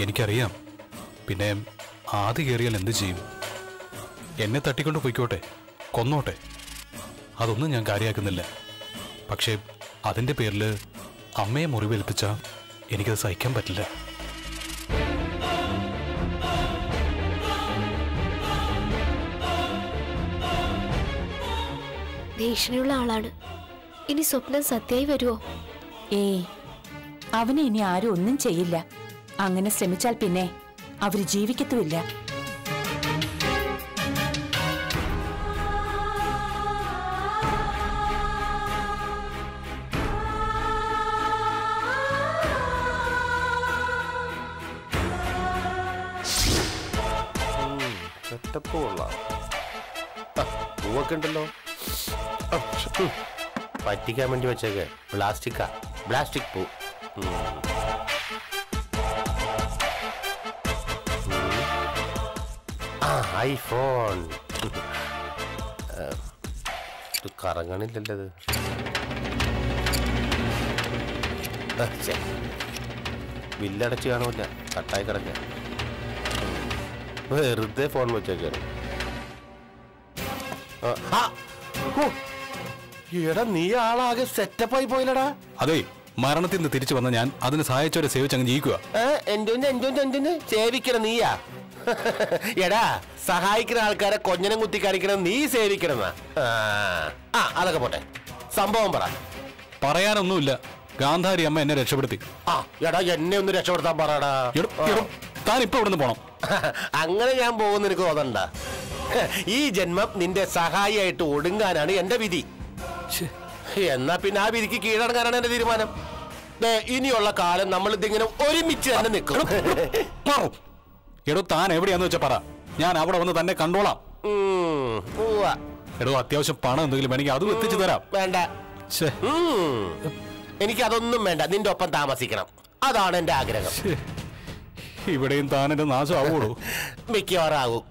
എനിക്കറിയാം പിന്നെ ആദ്യ കയറിയാൽ എന്ത് ചെയ്യും എന്നെ തട്ടിക്കൊണ്ട് പോയിക്കോട്ടെ കൊന്നോട്ടെ അതൊന്നും ഞാൻ കാര്യമാക്കുന്നില്ല പക്ഷേ അതിൻ്റെ പേരിൽ അമ്മയെ മുറിവേൽപ്പിച്ച എനിക്കത് സഹിക്കാൻ പറ്റില്ല ഭീഷണിയുള്ള ആളാണ് ഇനി സ്വപ്നം സത്യമായി വരുമോ ഏയ് അവനെ ഇനി ആരും ഒന്നും ചെയ്യില്ല അങ്ങനെ ശ്രമിച്ചാൽ പിന്നെ അവര് ജീവിക്കത്തുമില്ല സെറ്റപ്പ് കൊള്ളാം ആ, പൂവൊക്കെ ഉണ്ടല്ലോ ആ, ഉം. പറ്റിക്കാൻ വേണ്ടി വെച്ചേക്ക് പ്ലാസ്റ്റിക്കാ പ്ലാസ്റ്റിക് പൂ ഉം. ഉം. ആ ഐഫോൺ ആ, ഇത് കറങ്ങണില്ലല്ലോ ഇത് ആ, ഛെ. ബില്ലടച്ച് കാണൂല കട്ടായി കിടക്കുക വെറുതെ ഫോൺ വെച്ചേക്കാണ് ആ, ആ, ഹോ. എടാ നീ ആളാകെ സെറ്റപ്പായി പോയില്ലടാ അതെ മരണത്തിൽ നിന്ന് തിരിച്ചു വന്ന ഞാൻ അതിന് സഹായിച്ചവരെ സേവിച്ച് അങ്ങ് ജീവിക്കുക ഏ, എന്തോന്ന് എന്തോന്ന് എന്തോന്ന് സേവിക്കണം നീയാ എടാ സഹായിക്കുന്ന ആൾക്കാരെ കൊഞ്ഞനം കുത്തി കാണിക്കണം നീ സേവിക്കണം ആ അതൊക്കെ പോട്ടെ സംഭവം പറ പറയാനൊന്നുമില്ല ഗാന്ധാരി അമ്മ എന്നെ രക്ഷപ്പെടുത്തി ആ എടാ എന്നെ ഒന്ന് രക്ഷപ്പെടുത്താൻ പറയടാ എടോ, എടോ, താൻ ഇപ്പൊ ഇവിടുന്ന് പോണം അങ്ങനെ ഞാൻ പോകുന്ന എനിക്ക് തോന്നണ്ട ഈ ജന്മം നിന്റെ സഹായിയായിട്ട് ഒടുങ്ങാനാണ് എന്റെ വിധി ശ്ശേ. എന്നാ പിന്നെ ആ വിധിക്ക് കീഴടങ്ങാനാണ് എന്റെ തീരുമാനം ദേ, ഇനിയുള്ള കാലം നമ്മൾ ഇതിങ്ങനെ ഒരുമിച്ച് തന്നെ നിൽക്കും മാറും. എടോ താൻ എവിടെയാന്ന് വെച്ചാ പറ ഞാൻ അവിടെ വന്ന് തന്നെ കണ്ടോളാം ഉം, ഉവ്വ. എടോ അത്യാവശ്യം പണം എന്തെങ്കിലും വേണമെങ്കിൽ അതും എത്തിച്ചു തരാം വേണ്ട ശ്ശേ. ഉം. എനിക്ക് അതൊന്നും വേണ്ട നിന്റെ ഒപ്പം താമസിക്കണം അതാണ് എന്റെ ആഗ്രഹം ശ്ശേ. ഇവിടെയും താൻ എന്റെ നാശം ആവൂടോ മിക്കവാറാകും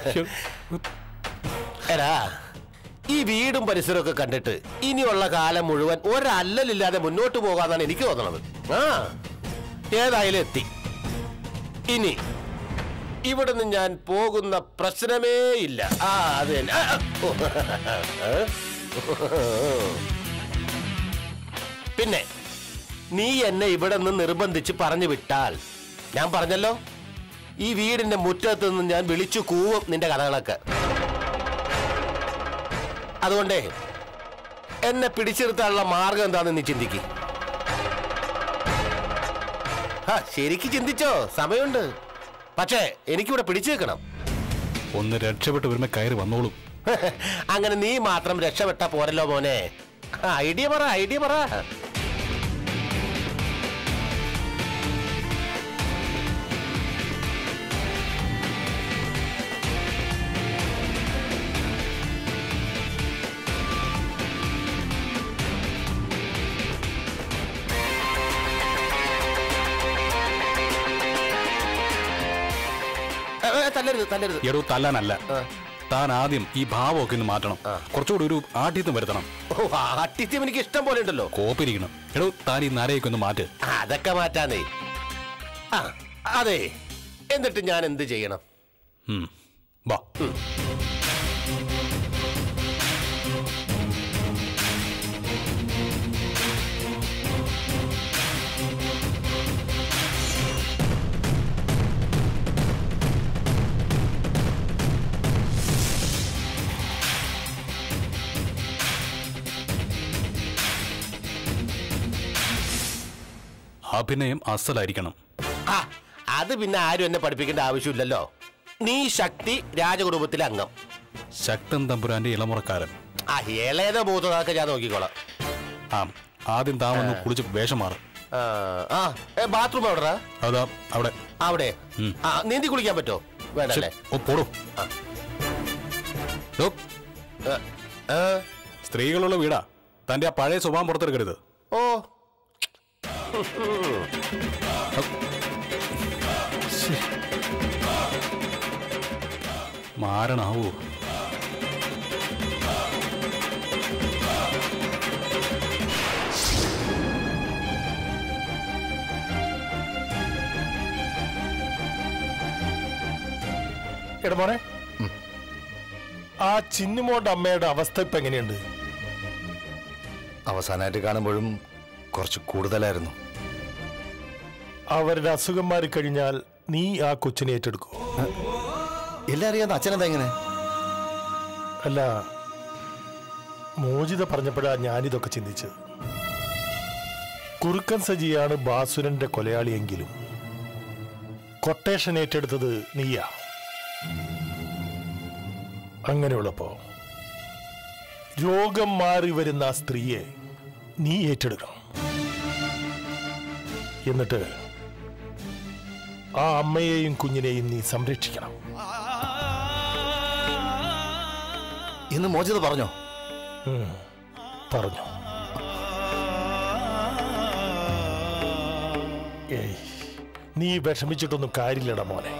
എടാ ഈ വീടും പരിസരവും ഒക്കെ കണ്ടിട്ട് ഇനിയുള്ള കാലം മുഴുവൻ ഒരല്ലലില്ലാതെ മുന്നോട്ട് പോകാന്നാണ് എനിക്ക് തോന്നുന്നത് ആ ഏതായാലും എത്തി ഇനി ഇവിടുന്ന് ഞാൻ പോകുന്ന പ്രശ്നമേ ഇല്ല ആ അത് തന്നെ ആ, ആ, ഓ. പിന്നെ നീ എന്നെ ഇവിടെ നിന്ന് നിർബന്ധിച്ച് പറഞ്ഞു വിട്ടാൽ ഞാൻ പറഞ്ഞല്ലോ ഈ വീടിന്റെ മുറ്റത്ത് നിന്ന് ഞാൻ വിളിച്ചു കൂവും നിന്റെ കഥകളൊക്കെ അതുകൊണ്ടേ എന്നെ പിടിച്ചെടുത്താനുള്ള മാർഗം എന്താണെന്ന് നീ ചിന്തിക്ക് ആ ശരിക്ക് ചിന്തിച്ചോ സമയമുണ്ട് പക്ഷേ എനിക്കിവിടെ പിടിച്ചു വെക്കണം ഒന്ന് രക്ഷപ്പെട്ട് വരുമ്പോ കയറി വന്നോളും അങ്ങനെ നീ മാത്രം രക്ഷപ്പെട്ട പോരല്ലോ മോനെ ആ, ഐഡിയ പറ ഐഡിയ പറ ഏ, ഏ, തല്ലരുത് തല്ലരുത് എടോ തല്ലാനല്ല ആ. താൻ ആദ്യം ഈ ഭാവമൊക്കെ ഒന്ന് മാറ്റണം കുറച്ചുകൂടി ഒരു ആഠ്യത്വം വരുത്തണം ഓ ആട്ടിത്യം എനിക്ക് ഇഷ്ടം പോലെ ഉണ്ടല്ലോ കോപ്പിരിക്കണം എടോ താൻ ഈ നരയൊക്കെ ഒന്ന് മാറ്റ് അതൊക്കെ മാറ്റാന്നേ ആ അതെ എന്നിട്ട് ഞാൻ എന്ത് ചെയ്യണം ഉം. വാ അഭിനയം അസലായിരിക്കണം ആ അത് പിന്നെ ആരും എന്നെ പഠിപ്പിക്കേണ്ട ആവശ്യമില്ലല്ലോ നീ ശക്തി രാജകുടുംബത്തിലെ അംഗം ശക്തൻ തമ്പുരാന്റെ ഇളമുറക്കാരൻ ആ ഏളേതോ മൂത്തതൊക്കെ ഞാൻ നോക്കിക്കോളാം ആ ആദ്യം താൻ വന്ന് കുളിച്ച് വേഷം മാറും ആ, ആ ബാത്റൂം എവിടെടാ അതാ അവിടെ അവിടെ ഉം. ആ നീന്തി കുളിക്കാൻ പറ്റുമോ വേണ്ടല്ലേ ശ്ശെ, ഓ പോടോ ആ. ദോ, ഏ, ഏ, സ്ത്രീകളുള്ള വീടാ തന്റെ ആ പഴയ സ്വഭാവം പുറത്തെടുക്കരുത് ഓ മാരണാവൂ എടാ മോനെ ആ ചിന്നുമോന്റെ അമ്മയുടെ അവസ്ഥ ഇപ്പൊ എങ്ങനെയുണ്ട് അവസാനമായിട്ട് കാണുമ്പോഴും കുറച്ച് കൂടുതലായിരുന്നു അവരുടെ അസുഖം മാറി കഴിഞ്ഞാൽ നീ ആ കൊച്ചിനെ ഏറ്റെടുക്കൂ എല്ലാം അറിയാവുന്ന അച്ഛനെന്താ ഇങ്ങനെ അല്ല മോചിത പറഞ്ഞപ്പോഴാ ഞാനിതൊക്കെ ചിന്തിച്ചത് കുറുക്കൻ സജിയാണ് ബാസുരന്റെ കൊലയാളിയെങ്കിലും കൊട്ടേഷൻ ഏറ്റെടുത്തത് നീയാ അങ്ങനെയുള്ളപ്പോ രോഗം മാറി വരുന്ന ആ സ്ത്രീയെ നീ ഏറ്റെടുക്കണം എന്നിട്ട് ആ അമ്മയെയും കുഞ്ഞിനെയും നീ സംരക്ഷിക്കണം ഇന്ന് മോചിത പറഞ്ഞോ പറഞ്ഞു ഏയ് നീ വിഷമിച്ചിട്ടൊന്നും കാര്യമില്ലട മോനെ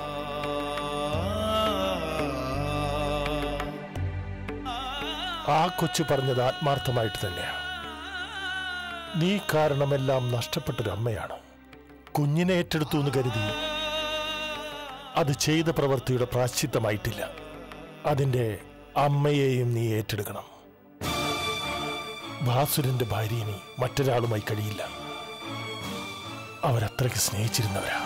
ആ കൊച്ചു പറഞ്ഞത് ആത്മാർത്ഥമായിട്ട് തന്നെയാണ് നീ കാരണമെല്ലാം നഷ്ടപ്പെട്ടൊരു അമ്മയാണ് കുഞ്ഞിനെ ഏറ്റെടുത്തു എന്ന് കരുതി അത് ചെയ്ത പ്രവൃത്തിയുടെ പ്രാശ്ചിത്തമായിട്ടില്ല അതിന്റെ അമ്മയെയും നീ ഏറ്റെടുക്കണം ഭാസുരന്റെ ഭാര്യ ഇനി മറ്റൊരാളുമായി കഴിയില്ല അവരത്രയ്ക്ക് സ്നേഹിച്ചിരുന്നവരാ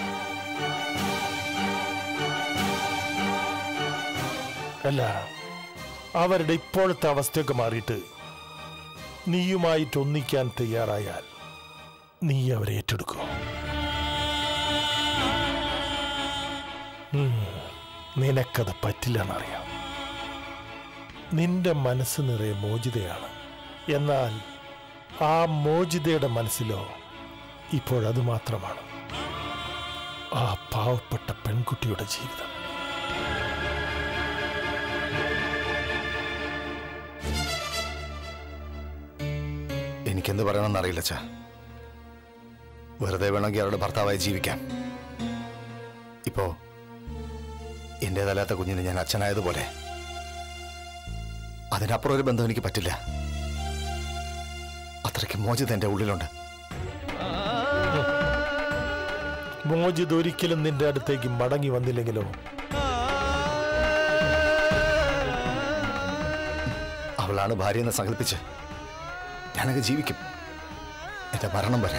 അല്ല അവരുടെ ഇപ്പോഴത്തെ അവസ്ഥയൊക്കെ മാറിയിട്ട് നീയുമായിട്ട് ഒന്നിക്കാൻ തയ്യാറായാൽ നീ അവരെ ഏറ്റെടുക്കും ഉം, നിനക്കത് പറ്റില്ലെന്നറിയാം നിന്റെ മനസ്സ് നിറയെ മോചിതയാണ് എന്നാൽ ആ മോചിതയുടെ മനസ്സിലോ ഇപ്പോഴത് മാത്രമാണ് ആ പാവപ്പെട്ട പെൺകുട്ടിയുടെ ജീവിതം എനിക്കെന്ത് പറയണമെന്ന് അറിയില്ല അച്ഛാ വെറുതെ വേണമെങ്കിൽ അവരുടെ ഭർത്താവായി ജീവിക്കാം ഇപ്പോ എന്റേതല്ലാത്ത കുഞ്ഞിന് ഞാൻ അച്ഛനായതുപോലെ അതിനപ്പുറം ഒരു ബന്ധം എനിക്ക് പറ്റില്ല അത്രയ്ക്ക് മോചിത എന്റെ ഉള്ളിലുണ്ട് മോചിത് ഒരിക്കലും നിന്റെ അടുത്തേക്ക് മടങ്ങി വന്നില്ലെങ്കിലോ അവളാണ് ഭാര്യ എന്ന് സങ്കല്പിച്ച് ഞാനൊക്കെ ജീവിക്കും എന്റെ മരണം വരെ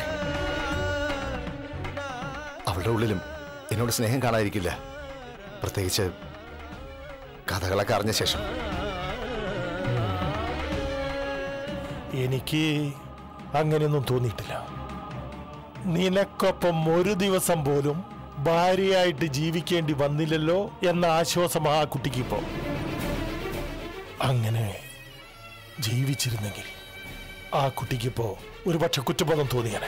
അവളുടെ ഉള്ളിലും എന്നോട് സ്നേഹം കാണാതിരിക്കില്ല പ്രത്യേകിച്ച് കഥകളൊക്കെ അറിഞ്ഞ ശേഷം എനിക്ക് അങ്ങനെയൊന്നും തോന്നിയിട്ടില്ല നിനക്കൊപ്പം ഒരു ദിവസം പോലും ഭാര്യയായിട്ട് ജീവിക്കേണ്ടി വന്നില്ലല്ലോ എന്ന ആശ്വാസം ആ കുട്ടിക്ക് ഇപ്പോ അങ്ങനെ ജീവിച്ചിരുന്നെങ്കിൽ ആ കുട്ടിക്കിപ്പോ ഒരു പക്ഷെ കുറ്റബോധം തോന്നിയനെ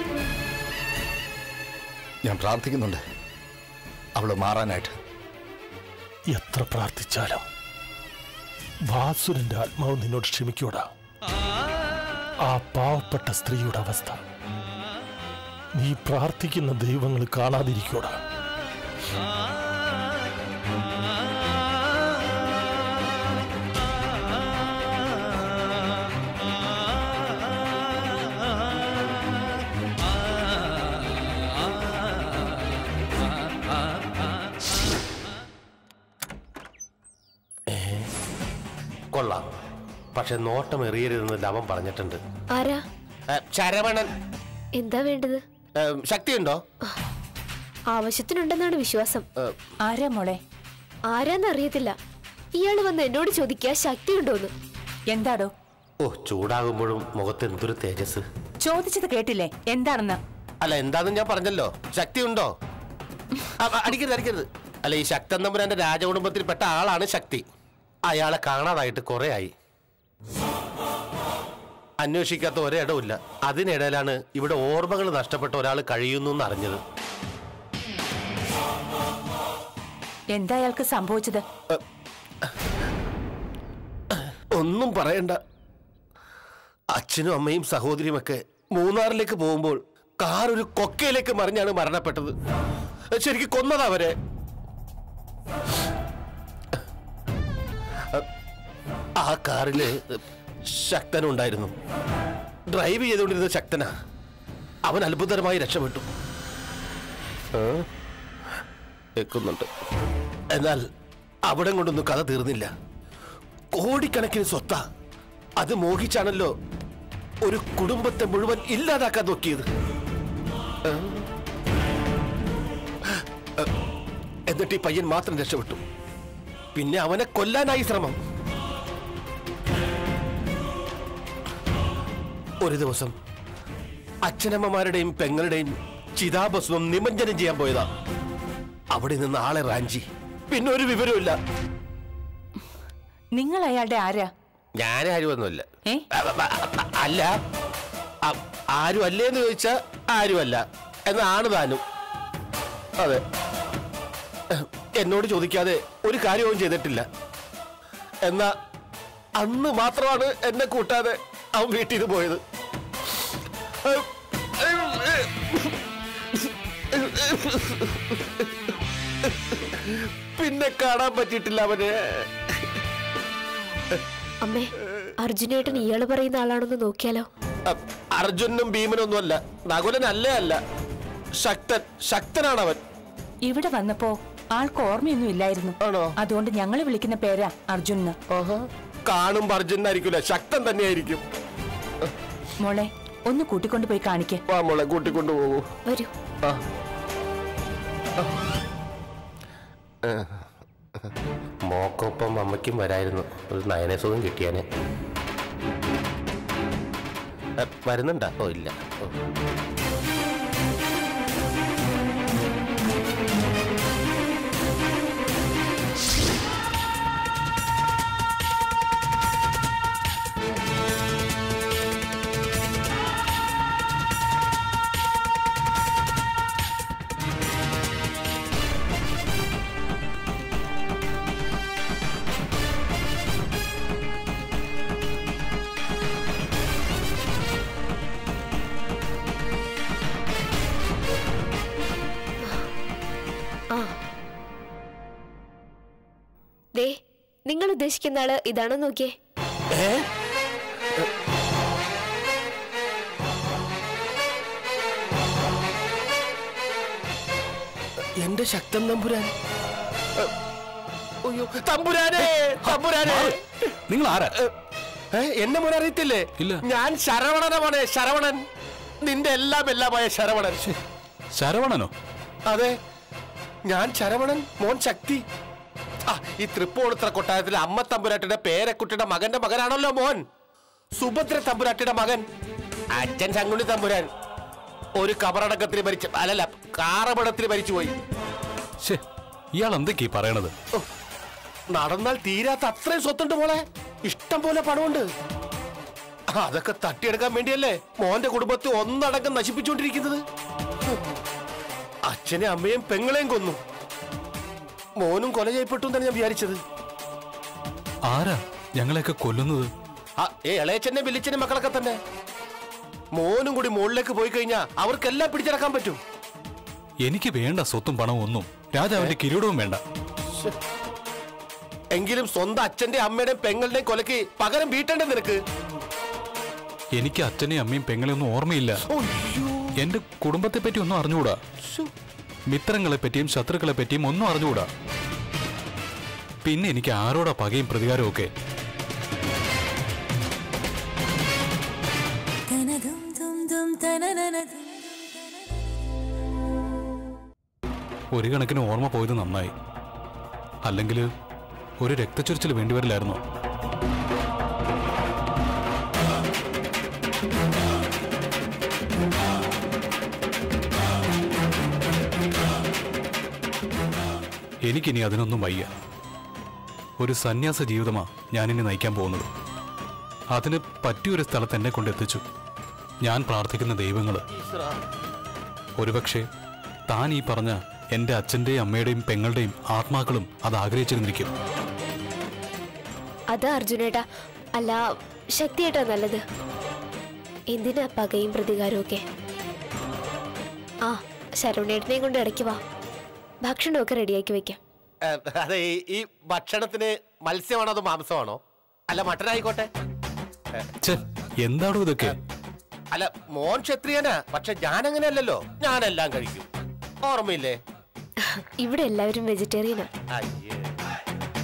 ഞാൻ പ്രാർത്ഥിക്കുന്നുണ്ട് അവള് മാറാനായിട്ട് എത്ര പ്രാർത്ഥിച്ചാലും വാസുരന്റെ ആത്മാവ് നിന്നോട് ക്ഷമിക്കൂടാ ആ പാവപ്പെട്ട സ്ത്രീയുടെ അവസ്ഥ നീ പ്രാർത്ഥിക്കുന്ന ദൈവങ്ങൾ കാണാതിരിക്കൂടാ കൊള്ളാം പക്ഷെ നോട്ടം എറിയരുതെന്ന് അവൻ പറഞ്ഞിട്ടുണ്ട് ആരാ ഏ, ശരവണൻ എന്താ വേണ്ടത് ഏ, ശക്തിയുണ്ടോ ആവശ്യത്തിനുണ്ടെന്നാണ് വിശ്വാസം ആരാ മോളെ ആരാന്ന് അറിയത്തില്ല ഇയാള് വന്ന് എന്നോട് ചോദിക്കുക ശക്തിയുണ്ടോന്ന് എന്താടോ ഓ ചൂടാകുമ്പോഴും മുഖത്ത് എന്തൊരു തേജസ് ചോദിച്ചത് കേട്ടില്ലേ എന്താണെന്ന് അല്ല എന്താന്ന് ഞാൻ പറഞ്ഞല്ലോ ശക്തിയുണ്ടോ ആ, ആ, അടിക്കരുത് അടിക്കരുത് അല്ല ഈ ശക്തൻ തമ്പുരാന്റെ രാജകുടുംബത്തിൽപ്പെട്ട ആളാണ് ശക്തി അയാളെ കാണാതായിട്ട് കുറെ ആയി അന്വേഷിക്കാത്ത ഒരിടവുമില്ല അതിനിടയിലാണ് ഇവിടെ ഓർമ്മകൾ നഷ്ടപ്പെട്ട ഒരാൾ കഴിയുന്നു എന്ന് അറിഞ്ഞത് എന്താ അയാൾക്ക് സംഭവിച്ചത് ഒന്നും പറയണ്ട അച്ഛനും അമ്മയും സഹോദരിയുമൊക്കെ മൂന്നാറിലേക്ക് പോകുമ്പോൾ കാർ ഒരു കൊക്കയിലേക്ക് മറിഞ്ഞാണ് മരണപ്പെട്ടത് ശരിക്കും കൊന്നതാ അവരെ ആ കാറില് ശക്തനുണ്ടായിരുന്നു ഡ്രൈവ് ചെയ്തുകൊണ്ടിരുന്ന ശക്തനാ അവൻ അത്ഭുതകരമായി രക്ഷപ്പെട്ടു ഏ? കേൾക്കുന്നുണ്ട് എന്നാൽ അവിടെ കൊണ്ടൊന്നും കഥ തീർന്നില്ല കോടിക്കണക്കിന് സ്വത്താ അത് മോഹിച്ചാണല്ലോ ഒരു കുടുംബത്തെ മുഴുവൻ ഇല്ലാതാക്കാൻ നോക്കിയത് ആ. ആ. എന്നിട്ട് ഈ പയ്യൻ മാത്രം രക്ഷപ്പെട്ടു പിന്നെ അവനെ കൊല്ലാനായി ശ്രമം ഒരു ദിവസം അച്ഛനമ്മമാരുടെയും പെങ്ങളുടെയും ചിതാഭസ്മം നിമഞ്ജനം ചെയ്യാൻ പോയതാ അവിടെ നിന്ന് ആളെ റാഞ്ചി പിന്നെ ഒരു വിവരമില്ല നിങ്ങൾ അയാളുടെ ആരാ ഞാനാരും ഒന്നുമില്ല ഏ അ- അ- അ- അല്ല അ- ആരും അല്ലേന്ന് ചോദിച്ചാ ആരുമല്ല എന്നാണ് താനും അതെ എന്നോട് ചോദിക്കാതെ ഒരു കാര്യവും ചെയ്തിട്ടില്ല എന്നാ അന്ന് മാത്രമാണ് എന്നെ കൂട്ടാതെ അവൻ വീട്ടിൽ നിന്ന് പോയത് പിന്നെ കാണാൻ പറ്റിയിട്ടില്ല അവന് അമ്മേ അർജുനേട്ടൻ ഇയാള് പറയുന്ന ആളാണെന്ന് നോക്കിയാലോ അ- അർജുനും ഭീമനൊന്നും അല്ല നകുലൻ അല്ലേ അല്ല ശക്തൻ ശക്തനാണ് അവൻ ഇവിടെ വന്നപ്പോ ആൾക്ക് ഓർമ്മയൊന്നും ഇല്ലായിരുന്നു ആണോ? അതുകൊണ്ട് ഞങ്ങൾ വിളിക്കുന്ന പേരാ അർജുന് കാണുമ്പോ അർജുനായിരിക്കില്ല ശക്തൻ തന്നെയായിരിക്കും മോളെ ഒന്ന് കൂട്ടിക്കൊണ്ട് പോയി കാണിക്കേ വാ മോളെ കൂട്ടിക്കൊണ്ടു പോകൂ വരൂ ആ. മോക്കൊപ്പം അമ്മയ്ക്കും വരായിരുന്നു ഒരു നയനസുഖം കിട്ടിയാന് എ, വരുന്നുണ്ടാ ഓ ഇല്ല ഓ. ആ ദേ നിങ്ങൾ ഉദ്ദേശിക്കുന്ന ആള് ഇതാണോ നോക്കിയേ ഏ? എന്റെ ശക്തൻ തമ്പുരാൻ എ, അയ്യോ തമ്പുരാനെ തമ്പുരാനെ നിങ്ങൾ ആരാ ഏ, എന്നെ മോനെ അറിയത്തില്ലേ ഇല്ല. ഞാൻ ശരവണന മോനെ ശരവണൻ നിന്റെ എല്ലാം എല്ലാമായ ശരവണൻ ശരവണനോ അതെ ഞാൻ ശരവണൻ മോൻ ശക്തി ആ ഈ തൃപ്പൂണിത്ര കൊട്ടാരത്തിലെ അമ്മ തമ്പുരാട്ടിയുടെ പേരക്കുട്ടിയുടെ മകന്റെ മകനാണല്ലോ മോൻ സുഭദ്ര തമ്പുരാട്ടിയുടെ മകൻ അച്ഛൻ ശങ്കുണി തമ്പുരാൻ ഒരു കബറടക്കത്തിൽ മരിച്ചു അല്ലല്ല കാറപടത്തിൽ മരിച്ചുപോയി ശേ ഇയാൾ എന്തൊക്കെയാ ഈ പറയണത് ഓ, നടന്നാൽ തീരാത്ത അത്രയും സ്വത്തുണ്ട് മോളെ ഇഷ്ടം പോലെ പണമുണ്ട് ആ, അതൊക്കെ തട്ടിയെടുക്കാൻ വേണ്ടിയല്ലേ മോന്റെ കുടുംബത്തെ ഒന്നടങ്കം നശിപ്പിച്ചുകൊണ്ടിരിക്കുന്നത് ഹ്. അച്ഛനെ അമ്മയും പെങ്ങളെയും കൊന്നു മോനും കൊല ചെയ്യപ്പെട്ടു എന്നാണ് ഞാൻ വിചാരിച്ചത് ആരാ ഞങ്ങളെയൊക്കെ കൊല്ലുന്നത് ആ ഏ ഇളയച്ചന്റെ വില്ലിച്ചന്റെ മക്കളൊക്കെ തന്നെ മോനും കൂടി മുകളിലേക്ക് പോയി കഴിഞ്ഞാൽ അവർക്കെല്ലാം പിടിച്ചടക്കാൻ പറ്റും എനിക്ക് വേണ്ട സ്വത്തും പണവും ഒന്നും രാജാവിന്റെ കിരീടവും വേണ്ട എങ്കിലും സ്വന്തം അച്ഛന്റെ അമ്മയുടെയും പെങ്ങളുടെയും കൊലക്ക് പകരം വീട്ടേണ്ടേ നിനക്ക് എനിക്ക് അച്ഛനെയും അമ്മയും പെങ്ങളെയൊന്നും ഓർമ്മയില്ല ഒയ്യോ, എന്റെ കുടുംബത്തെ പറ്റി ഒന്നും അറിഞ്ഞുകൂടാ ശ്ശോ. മിത്രങ്ങളെ പറ്റിയും ശത്രുക്കളെ പറ്റിയും ഒന്നും അറിഞ്ഞുകൂടാ പിന്നെ എനിക്ക് ആരോടാ പകയും പ്രതികാരവും ഒക്കെ ഒരു കണക്കിന് ഓർമ്മ പോയത് നന്നായി അല്ലെങ്കിൽ ഒരു രക്തച്ചൊരിച്ചിൽ വേണ്ടിവരില്ലായിരുന്നോ എനിക്കിനി അതിനൊന്നും വയ്യ ഒരു സന്യാസ ജീവിതമാ ഞാനിനി നയിക്കാൻ പോകുന്നത് അതിന് പറ്റിയൊരു സ്ഥലത്ത് എന്നെ കൊണ്ടെത്തിച്ചു ഞാൻ പ്രാർത്ഥിക്കുന്ന ദൈവങ്ങൾ ഒരുപക്ഷെ താൻ ഈ പറഞ്ഞ എൻ്റെ അച്ഛൻ്റെയും അമ്മയുടെയും പെങ്ങളുടെയും ആത്മാക്കളും അത് ആഗ്രഹിച്ചിരുന്നിരിക്കും അതാ അർജുനേട്ടാ അല്ല ശക്തിയേട്ടാ നല്ലത് എന്തിനാ പകയും പ്രതികാരവും ഒക്കെ ആ ശരവണേട്ടനെയും കൊണ്ട് ഇടയ്ക്ക് വാ ഭക്ഷണമൊക്കെ റെഡിയാക്കി വെക്കാം ഏ, അതെ ഈ- ഈ ഭക്ഷണത്തിന് മത്സ്യമാണോ അതോ മാംസമാണോ അല്ല മട്ടൻ ആയിക്കോട്ടെ ഛെ എന്താണോ ഇതൊക്കെ അല്ല മോൻ ക്ഷത്രിയനാ പക്ഷെ ഞാൻ അങ്ങനെയല്ലല്ലോ ഞാനെല്ലാം കഴിക്കും ഓർമ്മയില്ലേ ഇവിടെ എല്ലാവരും വെജിറ്റേറിയനാ അയ്യേ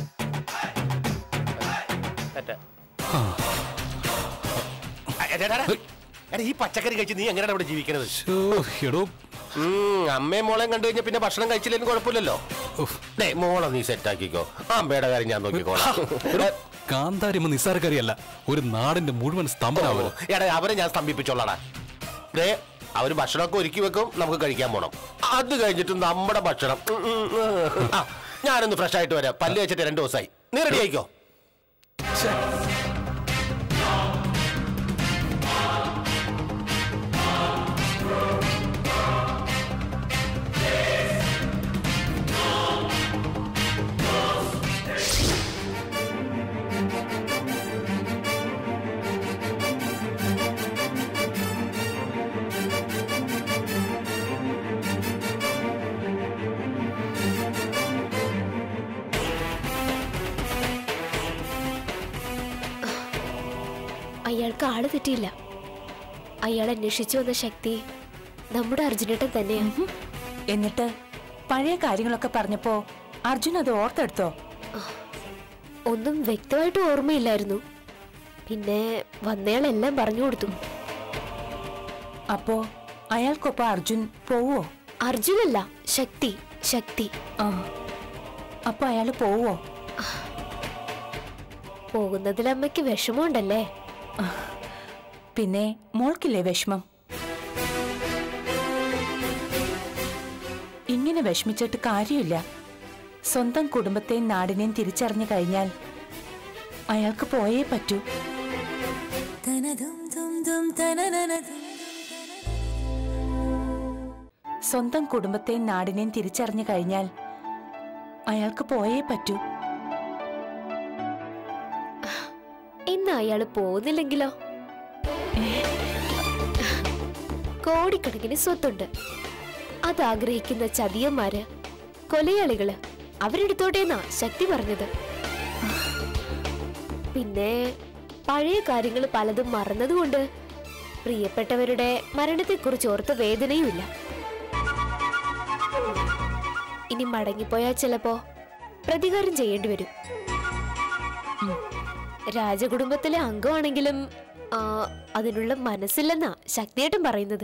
എടാ, എടാ, എടാ, ഈ പച്ചക്കറി കഴിച്ച് നീ എങ്ങനെയാണ് ഇവിടെ ജീവിക്കണത് ശ്ശോ, എടോ ഉം, അമ്മയും മോളെയും കണ്ടു കഴിഞ്ഞാൽ പിന്നെ ഭക്ഷണം കഴിച്ചില്ലെങ്കിലും കുഴപ്പമില്ലല്ലോ ഉഫ്. ഡേ മോളെ നീ സെറ്റ് ആക്കിക്കോ അമ്മയുടെ കാര്യം ഞാൻ നോക്കിക്കോളാം എടോ, കാന്താരിമ്മ നിസ്സാരക്കാരിയല്ല ഒരു നാടിന്റെ മുഴുവൻ സ്തംഭനാവോ എടാ അവരെ ഞാൻ സ്തംഭിപ്പിച്ചോളാടാ ദേ അവര് ഭക്ഷണമൊക്കെ ഒരുക്കി വെക്കും നമുക്ക് കഴിക്കാൻ പോണം അത് കഴിഞ്ഞിട്ട് നമ്മുടെ ഭക്ഷണം ഉം, ഉം, ഉം. ആ, ഞാനൊന്ന് ഫ്രഷ് ആയിട്ട് വരാം പല്ല് വെച്ചിട്ട് രണ്ടു ദിവസമായി നീ റെഡി ആയിക്കോ അയാൾക്ക് ആള് തെറ്റിയില്ല അയാൾ അന്വേഷിച്ചു വന്ന ശക്തി നമ്മുടെ അർജുനേട്ടൻ തന്നെയാണ് ഉം. എന്നിട്ട് പഴയ കാര്യങ്ങളൊക്കെ പറഞ്ഞപ്പോ അർജുൻ അത് ഓർത്തെടുത്തോ ഒന്നും വ്യക്തമായിട്ട് ഓർമ്മയില്ലായിരുന്നു പിന്നെ വന്നയാളെല്ലാം പറഞ്ഞു കൊടുത്തു അപ്പോ അയാൾക്കൊപ്പം അർജുൻ പോവോ അർജുനല്ല ശക്തി ശക്തി ആ അപ്പൊ അയാള് പോവോ പോകുന്നതിൽ അമ്മയ്ക്ക് വിഷമമുണ്ടല്ലേ പിന്നെ മോൾക്കില്ലേ വിഷമം ഇങ്ങനെ വിഷമിച്ചിട്ട് കാര്യമില്ല സ്വന്തം കുടുംബത്തെയും നാടിനെയും തിരിച്ചറിഞ്ഞു കഴിഞ്ഞാൽ അയാൾക്ക് പോയേ പറ്റൂ സ്വന്തം കുടുംബത്തെയും നാടിനെയും തിരിച്ചറിഞ്ഞു കഴിഞ്ഞാൽ അയാൾക്ക് പോയേ പറ്റൂ ഇന്ന് അയാള് പോകുന്നില്ലെങ്കിലോ കോടിക്കണക്കിന് സ്വത്തുണ്ട് അത് ആഗ്രഹിക്കുന്ന ചതിയന്മാര് കൊലയാളികള് അവരെടുത്തോട്ടേന്നാ ശക്തി പറഞ്ഞത് പിന്നെ പഴയ കാര്യങ്ങൾ പലതും മറന്നതുകൊണ്ട് പ്രിയപ്പെട്ടവരുടെ മരണത്തെക്കുറിച്ച് ഓർത്ത് വേദനയുമില്ല ഇനി മടങ്ങിപ്പോയാൽ ചിലപ്പോ പ്രതികാരം ചെയ്യേണ്ടി വരും രാജകുടുംബത്തിലെ അംഗമാണെങ്കിലും ആ, അതിനുള്ള മനസ്സില്ലെന്നാ ശക്തിയേട്ടൻ പറയുന്നത്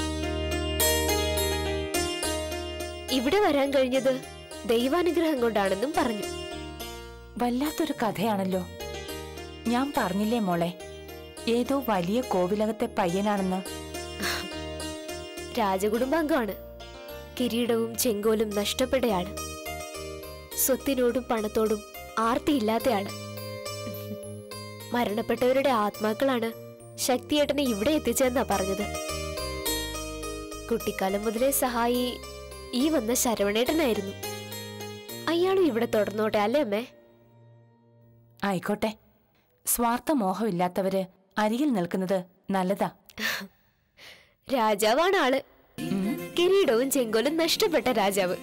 ഇവിടെ വരാൻ കഴിഞ്ഞത് ദൈവാനുഗ്രഹം കൊണ്ടാണെന്നും പറഞ്ഞു വല്ലാത്തൊരു കഥയാണല്ലോ ഞാൻ പറഞ്ഞില്ലേ മോളെ ഏതോ വലിയ കോവിലകത്തെ പയ്യനാണെന്ന് രാജകുടുംബാംഗമാണ് കിരീടവും ചെങ്കോലും നഷ്ടപ്പെട്ടയാള് സ്വത്തിനോടും പണത്തോടും ആർത്തിയില്ലാത്തയാള് മരണപ്പെട്ടവരുടെ ആത്മാക്കളാണ് ശക്തിയേട്ടനെ ഇവിടെ എത്തിച്ചതെന്നാ പറഞ്ഞത് കുട്ടിക്കാലം മുതലേ സഹായി ഈ വന്ന ശരവണേട്ടനായിരുന്നു അയാളും ഇവിടെ തുടർന്നോട്ടെ അല്ലേ അമ്മേ ആയിക്കോട്ടെ സ്വാർത്ഥ മോഹമില്ലാത്തവര് അരികിൽ നിൽക്കുന്നത് നല്ലതാ രാജാവാണ് ആള് കിരീടവും ചെങ്കോലും നഷ്ടപ്പെട്ട രാജാവ്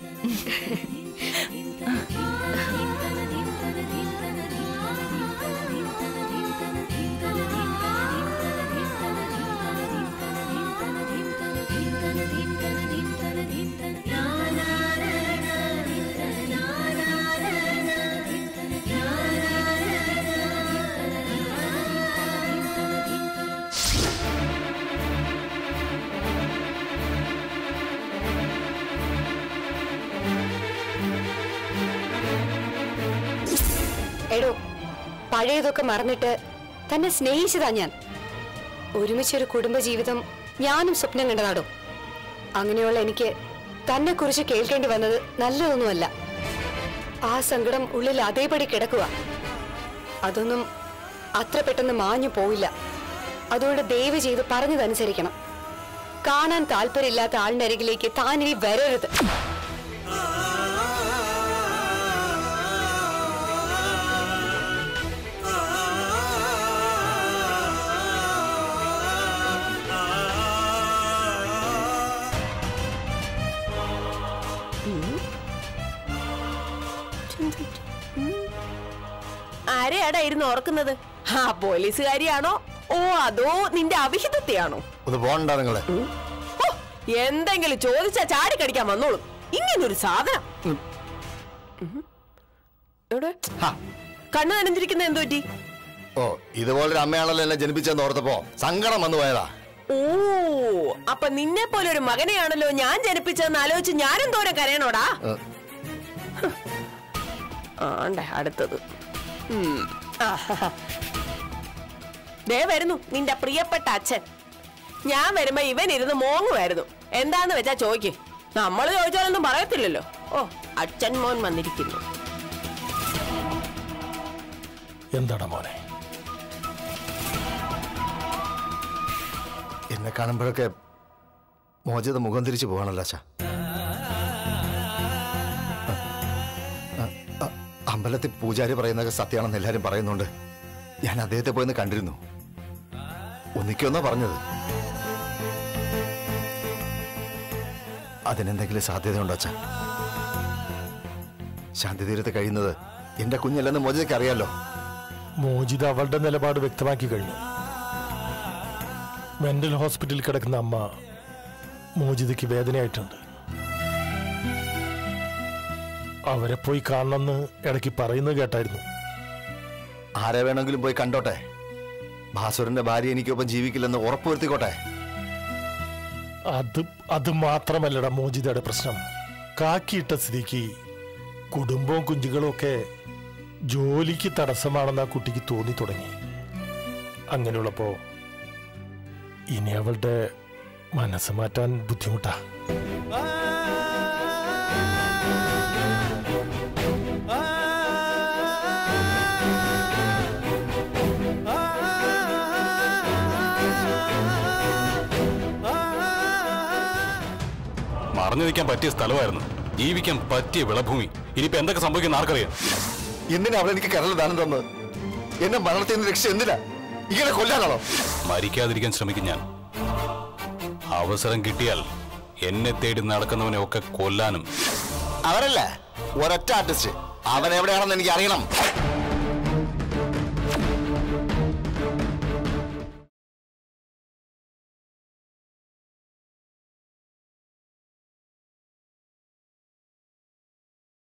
എടോ പഴയതൊക്കെ മറന്നിട്ട് തന്നെ സ്നേഹിച്ചതാ ഞാൻ ഒരുമിച്ചൊരു കുടുംബജീവിതം ഞാനും സ്വപ്നം കണ്ടതാടോ അങ്ങനെയുള്ള എനിക്ക് തന്നെ കുറിച്ച് കേൾക്കേണ്ടി വന്നത് നല്ലതൊന്നുമല്ല ആ സങ്കടം ഉള്ളിൽ അതേപടി കിടക്കുക അതൊന്നും അത്ര പെട്ടെന്ന് മാഞ്ഞു പോവില്ല അതുകൊണ്ട് ദയവ് ചെയ്ത് പറഞ്ഞതനുസരിക്കണം കാണാൻ താല്പര്യമില്ലാത്ത ആളിന്റെ അരികിലേക്ക് താൻ ഇനി വരരുത് ആരെയാടാ ഇരുന്ന് ഓർക്കുന്നത് ആ പോലീസുകാരിയാണോ ഓ അതോ നിന്റെ അവിഹിതത്തെയാണോ ഒന്ന് പോകണ്ട നിങ്ങളെ ഹോ, എന്തെങ്കിലും ചോദിച്ചാ ചാടി കടിക്കാൻ വന്നോളും ഇങ്ങനൊരു സാധനം ഉം. എവിടെ? കണ്ണു നനഞ്ഞിരിക്കുന്ന എന്തു പറ്റി ഓ ഇതുപോലൊരു അമ്മയാണല്ലോ എന്നെ ജനിപ്പിച്ചെന്ന് ഓർത്തപ്പോ സങ്കടം വന്നു പോയതാ ഓ അപ്പൊ നിന്നെ പോലെ ഒരു മകനെയാണല്ലോ ഞാൻ ജനിപ്പിച്ചതെന്ന് ആലോചിച്ച് ഞാനും തോരെ കരയണോടാ ഏ. ആണ്ടേ അടുത്തത് ഉം. ആഹാ. ദേ വരുന്നു നിന്റെ പ്രിയപ്പെട്ട അച്ഛൻ ഞാൻ വരുമ്പോ ഇവൻ ഇരുന്ന് മോങ്ങുമായിരുന്നു എന്താന്ന് വെച്ചാ ചോദിക്ക് നമ്മൾ ചോദിച്ചാലൊന്നും പറയത്തില്ലല്ലോ ഓ അച്ഛൻ മോൻ വന്നിരിക്കുന്നു എന്താണ് മോനെ എന്നെ കാണുമ്പോഴൊക്കെ മോചിത മുഖം തിരിച്ചു പോകണല്ലോ അച്ഛാ അ- അ- അമ്പലത്തിൽ പൂജാരി പറയുന്നതൊക്കെ സത്യമാണെന്ന് എല്ലാരും പറയുന്നുണ്ട് ഞാൻ അദ്ദേഹത്തെ പോയിന്ന് കണ്ടിരുന്നു ഒന്നിക്കൊന്നാ പറഞ്ഞത് അതിനെന്തെങ്കിലും സാധ്യതയുണ്ടോ അച്ഛാ ശാന്തി തീരത്ത് കഴിയുന്നത് എന്റെ കുഞ്ഞല്ലെന്ന് മോചിതയ്ക്ക് അറിയാലോ മോജിത അവളുടെ നിലപാട് വ്യക്തമാക്കി കഴിഞ്ഞു മെന്റൽ ഹോസ്പിറ്റലിൽ കിടക്കുന്ന അമ്മ മോജിതയ്ക്ക് വേദനയായിട്ടുണ്ട് അവരെ പോയി കാണണമെന്ന് ഇടയ്ക്ക് പറയുന്നത് കേട്ടായിരുന്നു ആരെ വേണമെങ്കിലും പോയി കണ്ടോട്ടെ ഭാസുരന്റെ ഭാര്യ എനിക്കൊപ്പം ജീവിക്കില്ലെന്ന് ഉറപ്പുവരുത്തിക്കോട്ടെ അത് അത് മാത്രമല്ലടാ മോജിതയുടെ പ്രശ്നം കാക്കിയിട്ട സ്ഥിതിക്ക് കുടുംബവും കുഞ്ഞുങ്ങളും ഒക്കെ ജോലിക്ക് തടസ്സമാണെന്ന് ആ കുട്ടിക്ക് തോന്നി തുടങ്ങി അങ്ങനെയുള്ളപ്പോ ഇനി അവളുടെ മനസ്സ് മാറ്റാൻ ബുദ്ധിമുട്ടാ മറഞ്ഞു നിൽക്കാൻ പറ്റിയ സ്ഥലമായിരുന്നു ജീവിക്കാൻ പറ്റിയ വിളഭൂമി ഇനിയിപ്പോ എന്തൊക്കെ സംഭവിക്കുന്ന ആർക്കറിയാം എന്തിനാ അവൾ എനിക്ക് കരൾ ദാനം തന്നത് എന്നെ മരണത്തിൽ നിന്ന് രക്ഷ എന്തിനാ ഇങ്ങനെ കൊല്ലാനാണോ മരിക്കാതിരിക്കാൻ ശ്രമിക്കും ഞാൻ അവസരം കിട്ടിയാൽ എന്നെ തേടി നടക്കുന്നവനെ ഒക്കെ കൊല്ലാനും അവരല്ല ഒരൊറ്റ ആർട്ടിസ്റ്റ് അവൻ എവിടെയാണെന്ന് എനിക്ക് അറിയണം